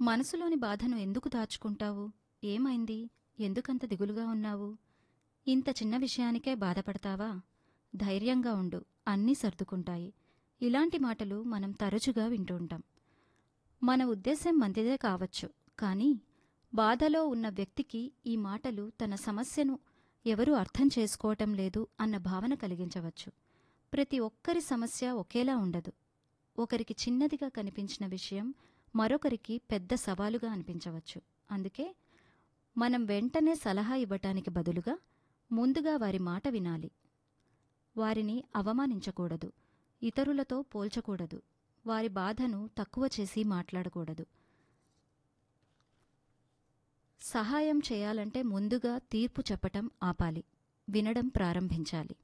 మనసులోని బాధను ఎందుకు దాచుకుంటావు ఏమైంది ఎందుకంత దిగులుగా ఉన్నావు ఇంత చిన్న విషయానికే బాధపడతావా ధైర్యంగా ఉండు అన్నీ సర్దుకుంటాయి ఇలాంటి మాటలు మనం తరచుగా వింటూ ఉంటాం మన ఉద్దేశం మంచిదే కావచ్చు కానీ బాధలో ఉన్న వ్యక్తికి ఈ మాటలు తన సమస్యను ఎవరూ అర్థం చేసుకోవటం లేదు అన్న భావన కలిగించవచ్చు ప్రతి ఒక్కరి సమస్య ఒకేలా ఉండదు ఒకరికి చిన్నదిగా కనిపించిన విషయం మరొకరికి పెద్ద సవాలుగా అనిపించవచ్చు అందుకే మనం వెంటనే సలహా ఇవ్వటానికి బదులుగా ముందుగా వారి మాట వినాలి వారిని అవమానించకూడదు ఇతరులతో పోల్చకూడదు వారి బాధను తక్కువ చేసి మాట్లాడకూడదు సహాయం చేయాలంటే ముందుగా తీర్పు చెప్పటం ఆపాలి వినడం ప్రారంభించాలి